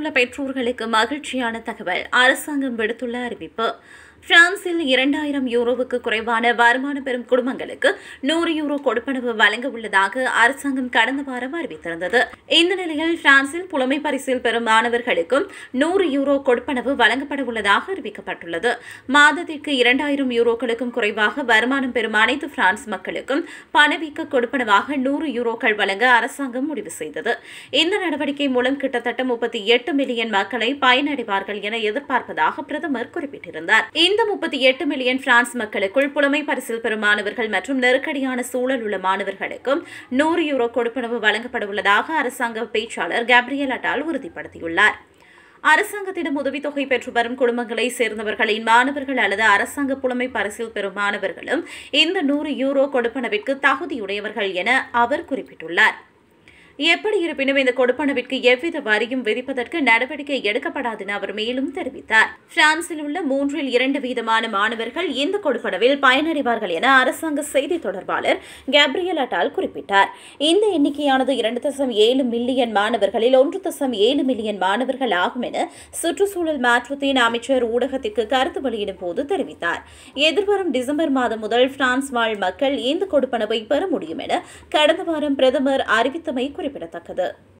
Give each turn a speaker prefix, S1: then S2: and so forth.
S1: உள்ள பெற்றோர்களுக்கு மகிழ்ச்சியான தகவல் அரசாங்கம் விடுத்துள்ள அறிவிப்பு பிரான்சில் இரண்டாயிரம் யூரோவுக்கு குறைவான வருமானம் பெறும் குடும்பங்களுக்கு நூறு யூரோ கொடுப்பனவு வழங்க உள்ளதாக அரசாங்கம் கடந்த வாரம் அறிவித்திருந்தது இந்த நிலையில் பிரான்சில் புலமை பரிசில் பெறும் மாணவர்களுக்கும் நூறு யூரோ கொடுப்பனவு வழங்கப்பட உள்ளதாக அறிவிக்கப்பட்டுள்ளது மாதத்திற்கு இரண்டாயிரம் யூரோக்களுக்கும் குறைவாக வருமானம் பெறும் அனைத்து பிரான்ஸ் மக்களுக்கும் பணவீக்க கொடுப்பனவாக நூறு யூரோக்கள் வழங்க அரசாங்கம் முடிவு செய்தது இந்த நடவடிக்கை மூலம் கிட்டத்தட்ட முப்பத்தி எட்டு மில்லியன் மக்களை பயனடைவார்கள் என எதிர்பார்ப்பதாக பிரதமர் குறிப்பிட்டிருந்தார் இந்த முப்பத்தி எட்டு மில்லியன் பிரான்ஸ் மக்களுக்குள் புலமை பரிசில் பெறும் மாணவர்கள் மற்றும் நெருக்கடியான சூழல் உள்ள மாணவர்களுக்கும் நூறு யூரோ கொடுப்பனவு வழங்கப்பட உள்ளதாக அரசாங்க பேச்சாளர் கேப்ரியல் அட்டால் உறுதிப்படுத்தியுள்ளார் அரசாங்கத்திடம் உதவித்தொகை பெற்று வரும் குடும்பங்களை சேர்ந்தவர்களின் மாணவர்கள் அல்லது அரசாங்க புலமை பரிசில் பெறும் மாணவர்களும் இந்த நூறு யூரோ கொடுப்பனவிற்கு தகுதியுடையவர்கள் என அவர் குறிப்பிட்டுள்ளார் எப்படி இருப்பினும் இந்த கொடுப்பனவிற்கு எவ்வித வரியும் விதிப்பதற்கு நடவடிக்கை எடுக்கப்படாது என அவர் மேலும் தெரிவித்தார் பிரான்சில் உள்ள மூன்றில் இரண்டு வீதமான மாணவர்கள் இந்த கொடுப்பனவில் பயனடைவார்கள் என அரசாங்க செய்தி தொடர்பாளர் கேப்ரியல் அட்டால் குறிப்பிட்டார் இந்த எண்ணிக்கையானது இரண்டு தசம் ஏழு மில்லியன் மாணவர்களில் ஒன்று தசம் ஏழு மில்லியன் மாணவர்கள் ஆகும் என சுற்றுச்சூழல் மாற்றத்தின் அமைச்சர் ஊடகத்திற்கு கருத்து வெளியிடும் போது தெரிவித்தார் எதிர்வரும் டிசம்பர் மாதம் முதல் பிரான்ஸ் வாழ் மக்கள் இந்த கொடுப்பனவை பெற முடியும் என கடந்த வாரம் பிரதமர் அறிவித்தமை குறிப்பிடத்தக்கது